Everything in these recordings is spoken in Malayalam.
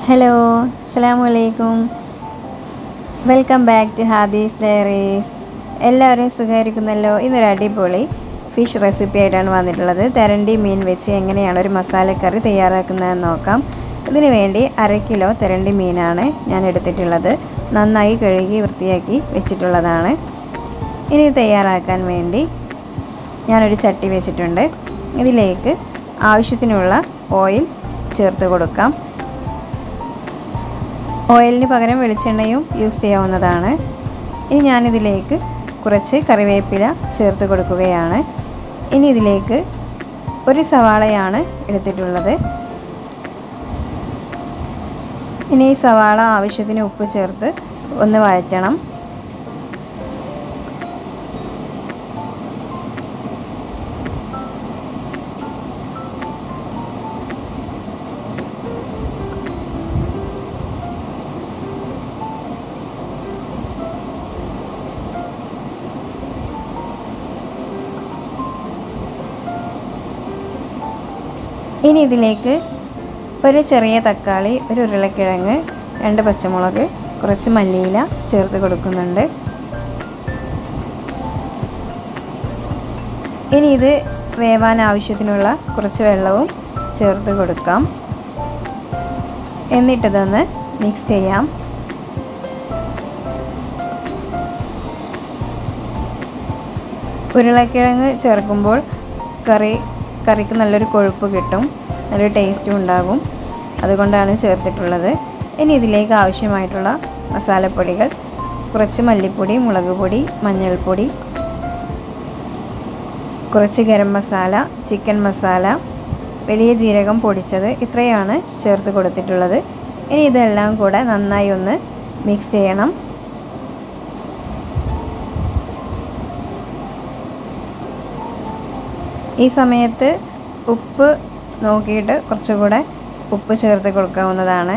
ഹലോ അസ്സാം വലൈക്കും welcome back to Hadees diaries എല്ലാവരും സുഖമായിരിക്കുന്നല്ലോ ഇന്നൊരു അടിപൊളി ഫിഷ് റെസിപ്പി ആയിട്ടാണ് വന്നിട്ടുള്ളത് തെരണ്ടി മീൻ വെച്ച് എങ്ങനെയാണ് ഒരു മസാലക്കറി തയ്യാറാക്കുന്നതെന്ന് നോക്കാം ഇതിനു വേണ്ടി അര കിലോ തെരണ്ടി മീനാണ് ഞാൻ എടുത്തിട്ടുള്ളത് നന്നായി കഴുകി വൃത്തിയാക്കി വെച്ചിട്ടുള്ളതാണ് ഇനി ഇത് തയ്യാറാക്കാൻ വേണ്ടി ഞാനൊരു ചട്ടി വെച്ചിട്ടുണ്ട് ഇതിലേക്ക് ആവശ്യത്തിനുള്ള ഓയിൽ ചേർത്ത് കൊടുക്കാം ഓയിലിന് പകരം വെളിച്ചെണ്ണയും യൂസ് ചെയ്യാവുന്നതാണ് ഇനി ഞാനിതിലേക്ക് കുറച്ച് കറിവേപ്പില ചേർത്ത് കൊടുക്കുകയാണ് ഇനി ഇതിലേക്ക് ഒരു സവാളയാണ് എടുത്തിട്ടുള്ളത് ഇനി ഈ സവാള ആവശ്യത്തിന് ഉപ്പ് ചേർത്ത് ഒന്ന് വഴറ്റണം ഇനി ഇതിലേക്ക് ഒരു ചെറിയ തക്കാളി ഒരു ഉരുളക്കിഴങ്ങ് രണ്ട് പച്ചമുളക് കുറച്ച് മല്ലിയില ചേർത്ത് കൊടുക്കുന്നുണ്ട് ഇനി ഇത് വേവാൻ ആവശ്യത്തിനുള്ള കുറച്ച് വെള്ളവും ചേർത്ത് കൊടുക്കാം എന്നിട്ടിതൊന്ന് മിക്സ് ചെയ്യാം ഉരുളക്കിഴങ്ങ് ചേർക്കുമ്പോൾ കറി കറിക്ക് നല്ലൊരു കൊഴുപ്പ് കിട്ടും നല്ലൊരു ടേസ്റ്റും ഉണ്ടാകും അതുകൊണ്ടാണ് ചേർത്തിട്ടുള്ളത് ഇനി ഇതിലേക്ക് ആവശ്യമായിട്ടുള്ള മസാലപ്പൊടികൾ കുറച്ച് മല്ലിപ്പൊടി മുളക് പൊടി മഞ്ഞൾപ്പൊടി കുറച്ച് ഗരം മസാല ചിക്കൻ മസാല വലിയ ജീരകം പൊടിച്ചത് ഇത്രയാണ് ചേർത്ത് കൊടുത്തിട്ടുള്ളത് ഇനി ഇതെല്ലാം കൂടെ നന്നായി ഒന്ന് മിക്സ് ചെയ്യണം ഈ സമയത്ത് ഉപ്പ് നോക്കിയിട്ട് കുറച്ചുകൂടെ ഉപ്പ് ചേർത്ത് കൊടുക്കാവുന്നതാണ്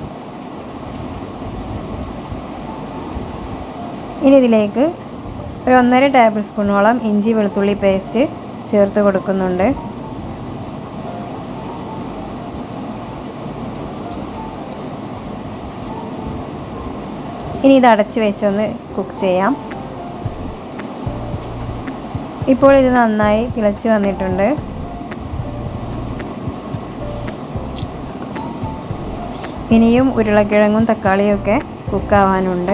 ഇനി ഇതിലേക്ക് ഒരു ഒന്നര ടേബിൾ സ്പൂണോളം ഇഞ്ചി വെളുത്തുള്ളി പേസ്റ്റ് ചേർത്ത് കൊടുക്കുന്നുണ്ട് ഇനി ഇത് അടച്ച് വെച്ചൊന്ന് കുക്ക് ചെയ്യാം ഇപ്പോൾ ഇത് നന്നായി തിളച്ച് വന്നിട്ടുണ്ട് ഇനിയും ഉരുളക്കിഴങ്ങും തക്കാളിയും ഒക്കെ കുക്കാവാനുണ്ട്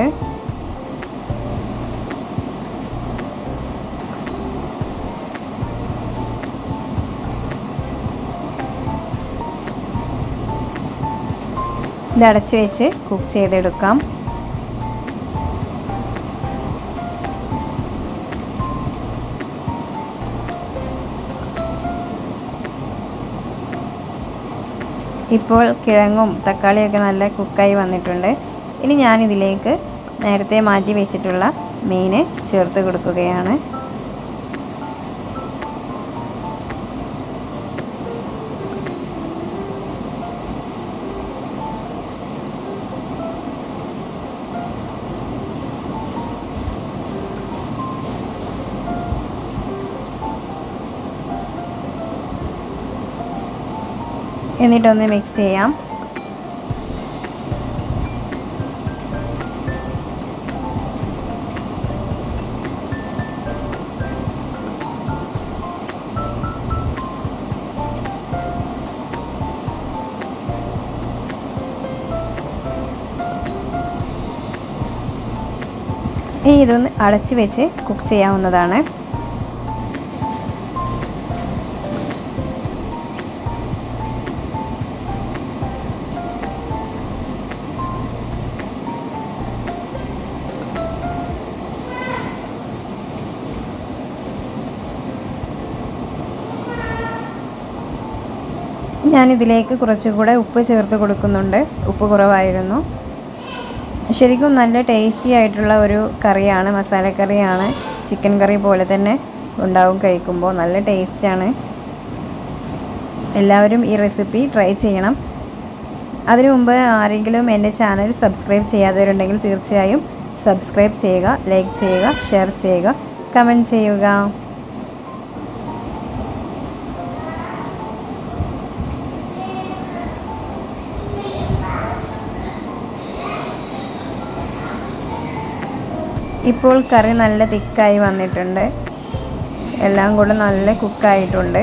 ഇത് അടച്ച് വെച്ച് കുക്ക് ചെയ്തെടുക്കാം ഇപ്പോൾ കിഴങ്ങും തക്കാളിയൊക്കെ നല്ല കുക്കായി വന്നിട്ടുണ്ട് ഇനി ഞാനിതിലേക്ക് നേരത്തെ മാറ്റി വെച്ചിട്ടുള്ള മീൻ ചേർത്ത് കൊടുക്കുകയാണ് എന്നിട്ടൊന്ന് മിക്സ് ചെയ്യാം ഇനി ഇതൊന്ന് അടച്ച് വെച്ച് കുക്ക് ചെയ്യാവുന്നതാണ് ഞാനിതിലേക്ക് കുറച്ചുകൂടെ ഉപ്പ് ചേർത്ത് കൊടുക്കുന്നുണ്ട് ഉപ്പ് കുറവായിരുന്നു ശരിക്കും നല്ല ടേസ്റ്റി ആയിട്ടുള്ള ഒരു കറിയാണ് മസാലക്കറിയാണ് ചിക്കൻ കറി പോലെ തന്നെ ഉണ്ടാവും കഴിക്കുമ്പോൾ നല്ല ടേസ്റ്റാണ് എല്ലാവരും ഈ റെസിപ്പി ട്രൈ ചെയ്യണം അതിനു മുമ്പ് ആരെങ്കിലും എൻ്റെ ചാനൽ സബ്സ്ക്രൈബ് ചെയ്യാത്തവരുണ്ടെങ്കിൽ തീർച്ചയായും സബ്സ്ക്രൈബ് ചെയ്യുക ലൈക്ക് ചെയ്യുക ഷെയർ ചെയ്യുക കമൻറ്റ് ചെയ്യുക ഇപ്പോൾ കറി നല്ല തിക്കായി വന്നിട്ടുണ്ട് എല്ലാം കൂടെ നല്ല കുക്കായിട്ടുണ്ട്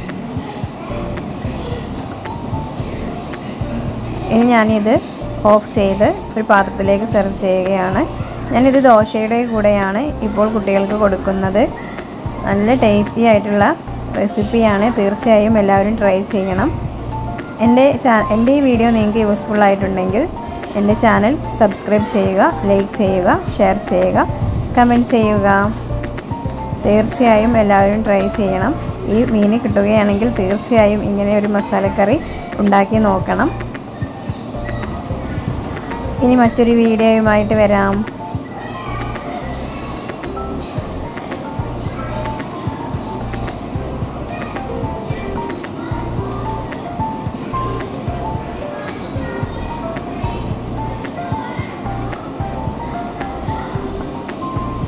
ഇനി ഞാനിത് ഓഫ് ചെയ്ത് ഒരു പാത്രത്തിലേക്ക് സെർവ് ചെയ്യുകയാണ് ഞാനിത് ദോശയുടെ കൂടെയാണ് ഇപ്പോൾ കുട്ടികൾക്ക് കൊടുക്കുന്നത് നല്ല ടേസ്റ്റി ആയിട്ടുള്ള റെസിപ്പിയാണ് തീർച്ചയായും എല്ലാവരും ട്രൈ ചെയ്യണം എൻ്റെ ചാ എൻ്റെ ഈ വീഡിയോ നിങ്ങൾക്ക് യൂസ്ഫുൾ ആയിട്ടുണ്ടെങ്കിൽ എൻ്റെ ചാനൽ സബ്സ്ക്രൈബ് ചെയ്യുക ലൈക്ക് ചെയ്യുക ഷെയർ ചെയ്യുക കമൻറ്റ് ചെയ്യുക തീർച്ചയായും എല്ലാവരും ട്രൈ ചെയ്യണം ഈ മീൻ കിട്ടുകയാണെങ്കിൽ തീർച്ചയായും ഇങ്ങനെ ഒരു മസാലക്കറി ഉണ്ടാക്കി നോക്കണം ഇനി മറ്റൊരു വീഡിയോയുമായിട്ട് വരാം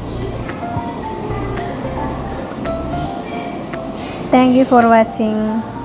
Thank you for watching.